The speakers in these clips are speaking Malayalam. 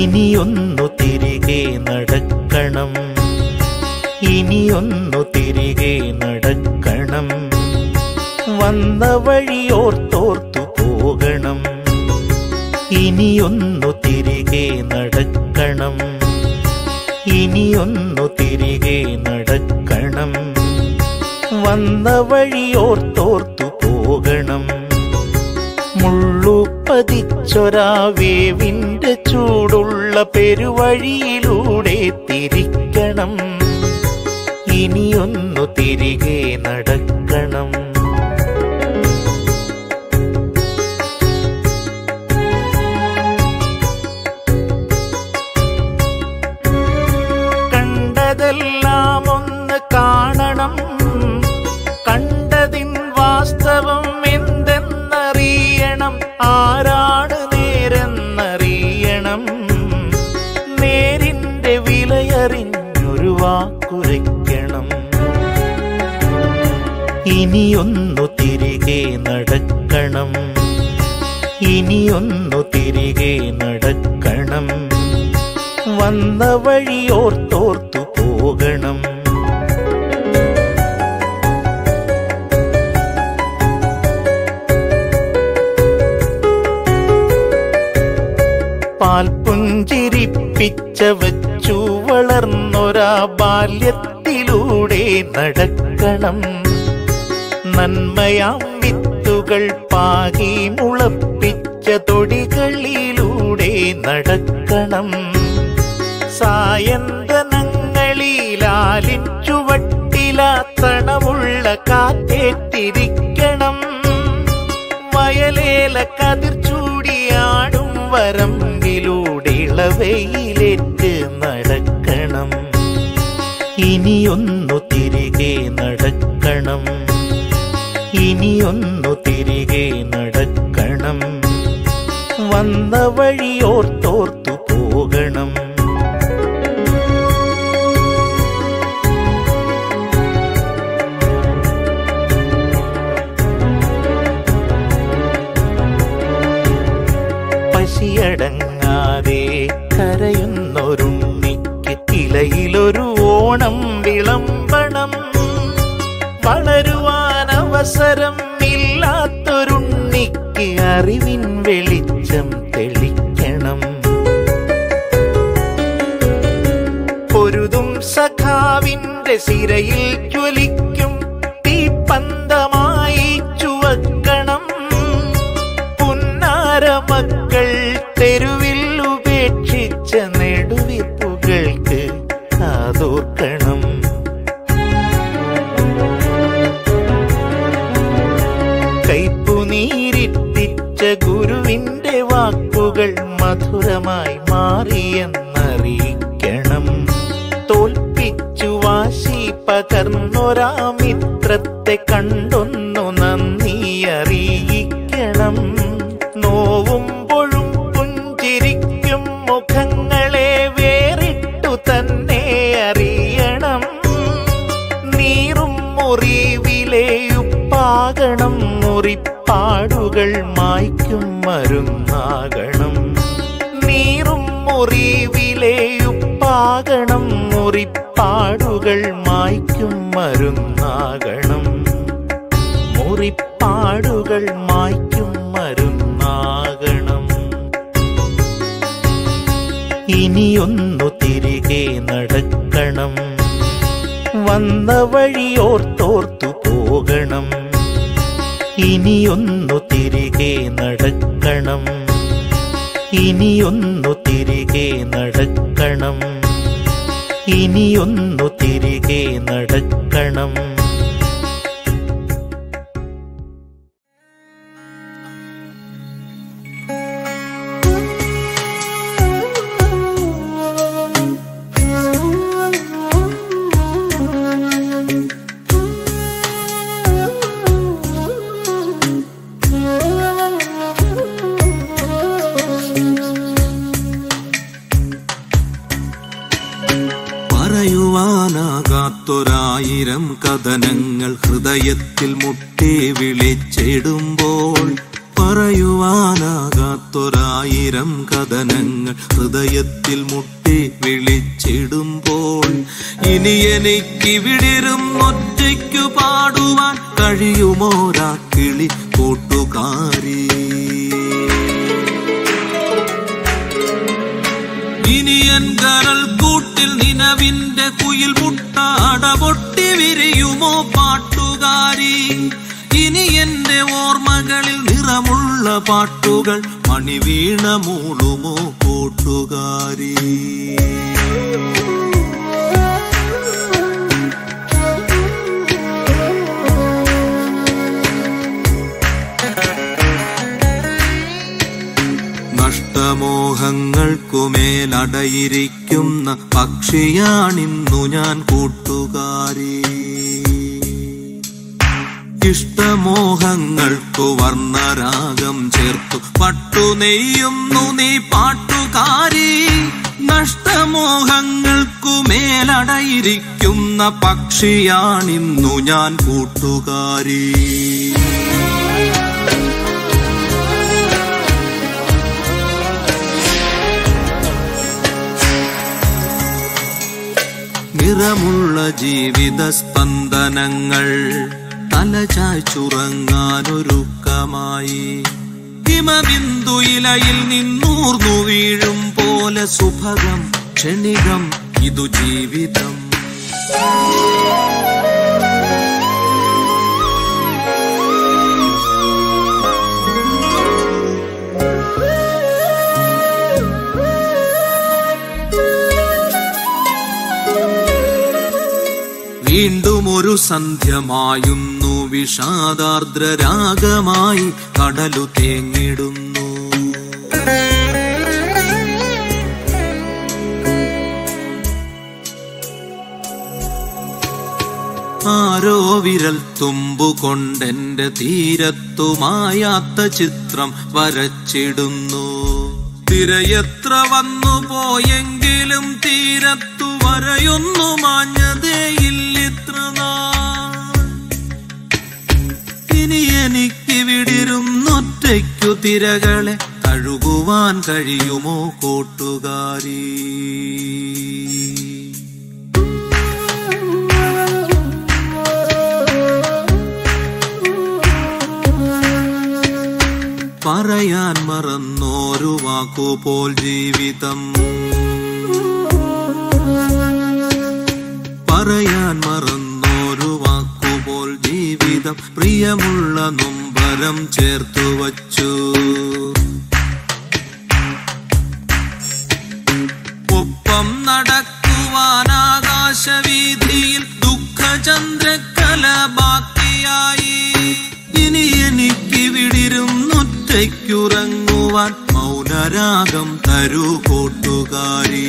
ഇനിയൊന്നു തിരികെ നടക്കണം ഇനിയൊന്നു തിരികെ നടക്കണം വന്ന വഴിയോർത്തോർത്തു പോകണം ഇനിയൊന്നു തിരികെ നടക്കണം ഇനിയൊന്നു തിരികെ നടക്കണം വന്ന വഴിയോർത്തോർത്തു പോകണം മുള്ളു പതിച്ചൊരാ വേവിന്റെ ചൂടുള്ള പെരുവഴിയിലൂടെ തിരിക്കണം ഇനിയൊന്നു തിരികെ നടക്കണം കണ്ടതെല്ലാം ഒന്ന് കാണണം കണ്ടതിൻ വാസ്തവം എന്തെന്നറിയണം ആരാണ് നേരെന്നറിയണം നേരിന്റെ വിലയറിഞ്ഞൊരു വാക്കുരയ്ക്കണം ഇനിയൊന്നു തിരികെ നടക്കണം ഇനിയൊന്നു തിരികെ നടക്കണം വന്ന വഴിയോർത്തോർത്തു പോകണം പാൽപുഞ്ചിരിപ്പിച്ച വച്ചു വളർന്നൊരാ ബാല്യത്തിലൂടെ നടക്കണം നന്മയാം വിത്തുകൾ പാകി മുളപ്പിച്ച തൊടികളിലൂടെ നടക്കണം സായന്തനങ്ങളിലാലിൻ ചുവട്ടിലാത്തണമുള്ള കാറ്റേറ്റിരിക്കണം വയലേല കതിർ ചൂടിയാടും വരമ്പിലൂടെ ഇളവയിലേറ്റ് നടക്കണം ഇനിയൊന്നു തിരികെ നടക്കണം ഇനിയൊന്നു തിരികെ നടക്കണം വന്ന വഴിയോർത്തോർത്തു പോകണം പശിയടങ്ങാതെ കരയുന്നൊരുണ്ണിക്ക് ഇലയിലൊരു ഓണം വിളമ്പണം വളരുവാൻ അവസരം ഇല്ലാത്തൊരുണ്ണിക്ക് അറിവിൻ വെളിച്ചം തെളിക്കണം പൊരുതും സഖാവിന്റെ സിരയിൽ ജ്വലിക്കും തീപ്പന്തമായി ചുവക്കണം പുന്നാര മക്കൾ തെരുവിൽ ഉപേക്ഷിച്ച നെടുവിപ്പുകൾക്ക് കാതോർക്കണം കൈപ്പുനീരിട്ടിച്ച ഗുരുവിന്റെ വാക്കുകൾ മധുരമായി മാറിയെന്നറിയിക്കണം തോൽപ്പിച്ചു വാശി പകർന്നൊരാ മിത്രത്തെ കണ്ടൊന്നു നന്ദി അറിയിക്കണം നോവുമ്പോഴും പുഞ്ചിരിക്കും മുഖങ്ങളെ വേറിട്ടു തന്നെ അറിയണം നീറും മുറിവിലെ ഉപ്പാകണം മുറിപ്പാടുകൾ മായ്ക്കും മരുന്നാകണം നീറും മുറിവിലെ ഉപ്പാകണം മുറിപ്പാടുകൾ മായ്ക്കും മരുന്നാകണം മുറിപ്പാടുകൾ മായ്ക്കും മരുന്നാകണം ഇനിയൊന്നു തിരികെ നടക്കണം വന്ന വഴിയോർത്തോർത്തു പോകണം ഇനിയൊന്നു തിരികെ നടക്കണം ഇനിയൊന്നു തിരികെ നടക്കണം ഇനിയൊന്നു തിരികെ നടക്കണം പറയുവാനാകാത്തൊരായിരം കഥനങ്ങൾ ഹൃദയത്തിൽ മുട്ടി വിളിച്ചിടുമ്പോൾ പറയുവാനാകാത്തൊരായിരം കഥനങ്ങൾ ഹൃദയത്തിൽ മുട്ടി വിളിച്ചിടുമ്പോൾ ഇനി എനിക്കിവിടിരും ഒറ്റയ്ക്കു പാടുവാൻ കഴിയുമോരാ കിളി കൂട്ടുകാരി ഇനിയൻ കരൾ കൂട്ടിൽ നിലവിന്റെ കുയിൽ മുട്ട അടപൊട്ടി വിരിയുമോ പാട്ടുകാരി ഇനി എന്റെ ഓർമ്മകളിൽ നിറമുള്ള പാട്ടുകൾ മണിവീണ മൂളുമോ കൂട്ടുകാരി നഷ്ടമോഹങ്ങൾക്കുമേലടയിരിക്കുന്ന പക്ഷിയാണിന്നു ഞാൻ കൂട്ടുകാരി ഇഷ്ടമോഹങ്ങൾക്കു വർണ്ണരാഗം ചേർത്തു പട്ടു നെയ്യുന്നു നീ പാട്ടുകാരി നഷ്ടമോഹങ്ങൾക്കു മേലടയിരിക്കുന്ന പക്ഷിയാണിന്നു ഞാൻ കൂട്ടുകാരി നിറമുള്ള ജീവിത സ്പന്ദനങ്ങൾ തലചായ്ച്ചുറങ്ങാനൊരുക്കമായി ഹിമബിന്ദു ഇലയിൽ നിന്നൂർന്നു വീഴും പോലെ സുഭഗം ക്ഷണികം ഇതു ജീവിതം വീണ്ടും ഒരു സന്ധ്യമായുന്നു വിഷാദാർദ്ര രാഗമായി കടലു തേങ്ങിടുന്നു ആരോ വിരൽ തുമ്പു കൊണ്ടെന്റെ തീരത്തുമായാത്ത ചിത്രം വരച്ചിടുന്നു തിരയെത്ര വന്നു പോയെങ്കിലും തീരത്തു വരയൊന്നു മാഞ്ഞതേയില്ലിത്ര നാൾ ഇനി എനിക്ക് വിടിരുന്നൊറ്റയ്ക്കു തിരകളെ കഴുകുവാൻ കഴിയുമോ കൂട്ടുകാരി പറയാൻ മറന്നോരു വാക്കുപോൽ ജീവിതം പറയാൻ മറന്നോരു വാക്കുപോൽ ജീവിതം പ്രിയമുള്ള നൊമ്പരം ചേർത്തു വച്ചു ഒപ്പം നടക്കുവാൻ ആകാശവീതിയിൽ ദുഃഖചന്ദ്രക്കല ബാക്കിയായി ഇനി എനിക്ക് വിടിരുന്നൊറ്റയ്ക്കുറങ്ങുവാൻ മൗനരാഗം തരൂ കൂട്ടുകാരി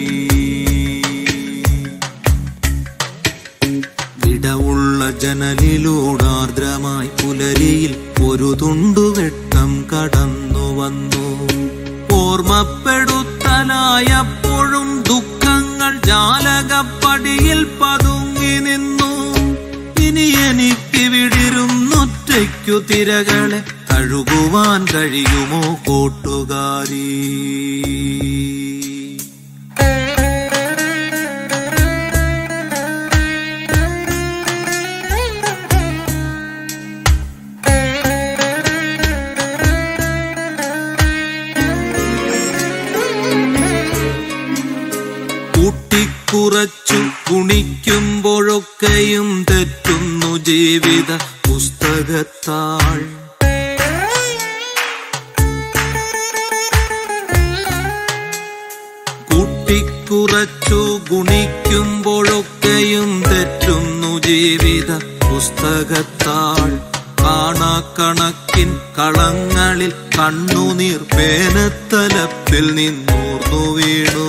വിടവുള്ള ജനലിലൂടാർദ്രമായി പുലരിയിൽ ഒരു തുണ്ടുവെട്ടം കടന്നു വന്നു ഓർമ്മപ്പെടുത്തലായപ്പോഴും ദുഃഖങ്ങൾ ജാലകപ്പടിയിൽ പതുങ്ങി നിന്നു ഇനി എനിക്ക് വിടിരുന്നൊറ്റയ്ക്കു തിരകളെ കഴുകുവാൻ കഴിയുമോ കൂട്ടുകാരി കൂട്ടിക്കുറച്ചു കുണിക്കുമ്പോഴൊക്കെയും തെറ്റുന്നു ജീവിത പുസ്തകത്താൾ കൂട്ടിക്കുറച്ചു ഗുണിക്കുമ്പോഴൊക്കെയും തെറ്റുന്നു ജീവിത പുസ്തകത്താൾ കാണാക്കണക്കിൻ കളങ്ങളിൽ കണ്ണുനീർ പേനത്തലപ്പിൽ നിന്നൂർന്നു വീണു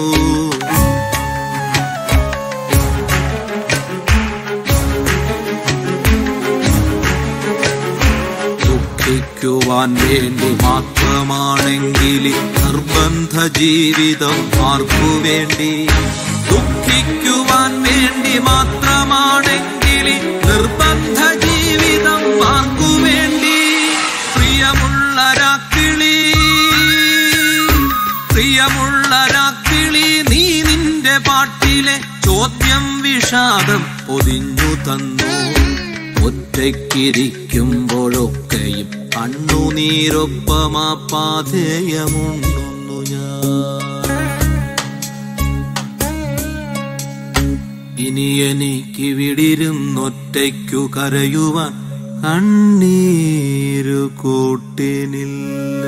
ദുഃഖിക്കുവാൻ വേണ്ടി മാത്രമാണെങ്കിൽ നിർബന്ധ ജീവിതം ആർക്കു വേണ്ടി ദുഃഖിക്കുവാൻ വേണ്ടി മാത്രമാണെങ്കിൽ നിർബന്ധ ജീവിതം ആർക്കു വേണ്ടി പ്രിയമുള്ള വളരാക്കിളി നീ നിന്റെ പാട്ടിലെ ചോദ്യം വിഷാദം പൊതിഞ്ഞു തന്നു ഒറ്റയ്ക്കിരിക്കുമ്പോഴൊക്കെയും കണ്ണുനീരൊപ്പമാ പാതേയമുണ്ണുന്നു ഞാൻ ഇനി എനിക്ക് വിടിരുന്നൊറ്റയ്ക്കു കരയുവാൻ കണ്ണീരു കൂട്ടിനില്ല